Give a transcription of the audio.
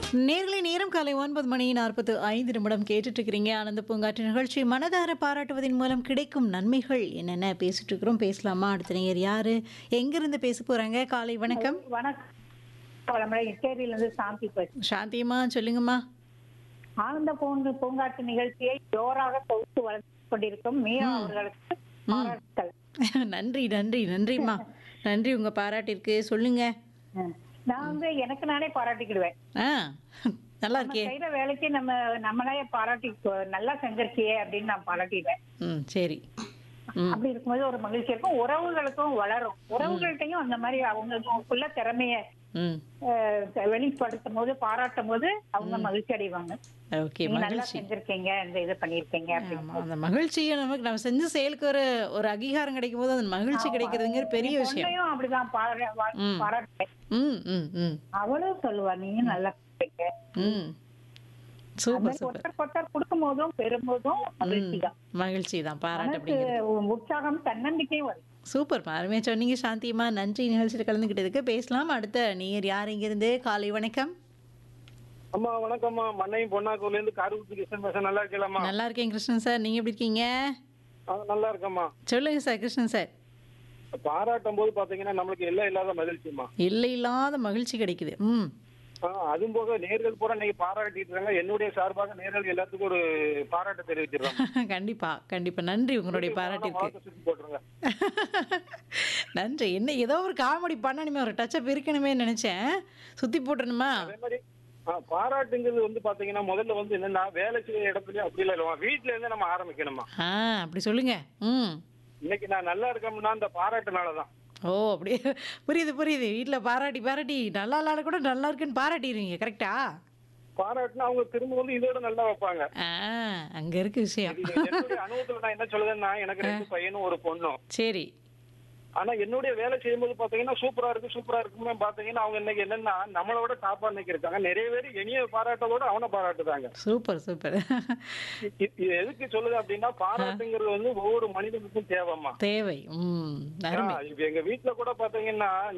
நேர்களை நேரம் காலை ஒன்பது மணி நாற்பத்து ஐந்து நிமிடம் கேட்டுட்டு இருக்கிறீங்க ஆனந்த பூங்காற்று நிகழ்ச்சி மனதார பாராட்டுவதன் மூலம் கிடைக்கும் நன்மைகள் என்னென்ன பேசிட்டு இருக்கிறோம் பேசலாமா அடுத்த நேயர் யாரு எங்கிருந்து பேச போறாங்க காலை வணக்கம் வணக்கம் வளமுறை இட்டேரியில இருந்து சாந்தி பேசுறேன் சாந்தியம்மா சொல்லுங்கம்மா ஆனந்த பூங்கு பூங்காட்டு நிகழ்ச்சியை ஜோராக தொகுத்து வளர்த்து கொண்டிருக்கும் மீரா அவர்களுக்கு பாராட்டுக்கள் நன்றி நன்றி நன்றிம்மா நன்றி உங்க பாராட்டிற்கு சொல்லுங்க ம். நான் வந்து எனக்கு நானே பாராட்டிக்கிடுவேன் ஆ நல்லா நம்ம இருக்கே செய்யற வேலைக்கு நம்ம நம்மளே பாராட்டி நல்லா செஞ்சிருக்கியே அப்படின்னு நான் பாராட்டிடுவேன் ம் சரி ம் அப்படி இருக்கும்போது ஒரு மகிழ்ச்சி இருக்கும் உறவுகளுக்கும் வளரும் உறவுகள்கிட்டயும் அந்த மாதிரி அவங்களுக்குள்ள திறமைய ம் அஹ், வெளிப்படுத்தும் போது பாராட்டும் போது அவங்க மகிழ்ச்சி அடைவாங்க ஓகே நீங்க நல்லா மகிழ்ச்சி செஞ்சிருக்கீங்க இந்த இது பண்ணிருக்கீங்க அப்படின்னு ஆமா, அந்த மகிழ்ச்சியை நமக்கு நம்ம செஞ்ச செயலுக்கு ஒரு ஒரு அங்கீகாரம் கிடைக்கும் போது அந்த மகிழ்ச்சி கிடைக்கிறதுங்கிற பெரிய விஷயம் பொண்ணையும் அப்படிதான் பாரா- வா- ம். பாராட்டுவேன் ம் ம் ம் அவளும் சொல்லுவா நீயும் நல்லா பண்றீங்க. ம் அந்த சூப்பர் மாதிரி சூப்பர் ஒருத்தர் ஒருத்தர் கொடுக்கும் போதும் பெறும்போதும் மகிழ்ச்சி தான் மகிழ்ச்சி தான் பாராட்டு மனசு அப்படிங்கிறது உற்சாகம் தன்னம்பிக்கையும் வரும் சூப்பர் அருமையா சொன்னீங்க சாந்தியம்மா நன்றி நிகழ்ச்சியில் கலந்துக்கிட்டதுக்கு பேசலாம் அடுத்த நீர் யார் இங்கிருந்து காலை வணக்கம் அம்மா வணக்கம்மா மண்ணையும் பொன்னாக்கூர்ல இருந்து காரக்குடி கிருஷ்ணன் பேச நல்லா இருக்கலாமா நல்லா இருக்கேன் கிருஷ்ணன் சார் நீங்க எப்படி இருக்கீங்க நல்லா இருக்கம்மா சொல்லுங்க சார் கிருஷ்ணன் சார் பாராட்டும் போது பாத்தீங்கன்னா நம்மளுக்கு எல்லாம் இல்லாத மகிழ்ச்சிமா இல்லை இல்லாத மகிழ்ச்சி கிடைக்குது ம் அதுவும் போக நேர்கள் பூரா இன்னைக்கு பாராட்டிட்டு இருக்காங்க என்னுடைய சார்பாக நேர்கள் எல்லாத்துக்கும் ஒரு பாராட்டு தெரிவிச்சிடுறாங்க கண்டிப்பா கண்டிப்பா நன்றி உங்களுடைய பாராட்டிற்கு வாழ்க்கை சுத்தி போட்டுருங்க நன்றி என்ன ஏதோ ஒரு காமெடி பண்ணணுமே ஒரு டச்சப் இருக்கணுமே நினைச்சேன் சுத்தி போட்டுருணுமா அதே மாதிரி ஆ, பாராட்டுங்கிறது வந்து பாத்தீங்கன்னா முதல்ல வந்து என்னன்னா வேலை செய்யற இடத்துல அப்படி இல்ல வீட்டுல இருந்து நம்ம ஆரம்பிக்கணுமா ஆ அப்படி சொல்லுங்க ம் இன்னைக்கு நான் நல்லா இருக்கேன்னா அந்த பாராட்டுனாலதான் ஓ அப்படியே புரியுது புரியுது வீட்டில் பாராட்டி பாராட்டி நல்லா இல்லாத கூட நல்லா இருக்குன்னு பாராட்டிடுவீங்க கரெக்டா பாராட்டுனா அவங்க திரும்ப வந்து இதோட நல்லா வைப்பாங்க ஆ அங்கே இருக்கு விஷயம் இது என்னுடைய அனுபவத்துல நான் என்ன சொல்லுதேன்னா எனக்கு ரெண்டு பையனும் ஒரு பொண்ணும் சரி ஆனா என்னுடைய வேலை செய்யும்போது பாத்தீங்கன்னா சூப்பரா இருக்கு சூப்பரா இருக்குன்னு பாத்தீங்கன்னா அவங்க இன்னைக்கு என்னன்னா நம்மளோட டாப்பா இன்னைக்கு இருக்காங்க நிறைய பேர் இனிய பாராட்டதோட அவனை பாராட்டுதாங்க சூப்பர் சூப்பர் இ- இ- இது எதுக்கு சொல்லுது அப்படின்னா பாராட்டுங்கிறது வந்து ஒவ்வொரு மனிதனுக்கும் தேவைம்மா தேவை ம் அருமை இப்ப எங்க வீட்டுல கூட பாத்தீங்கன்னா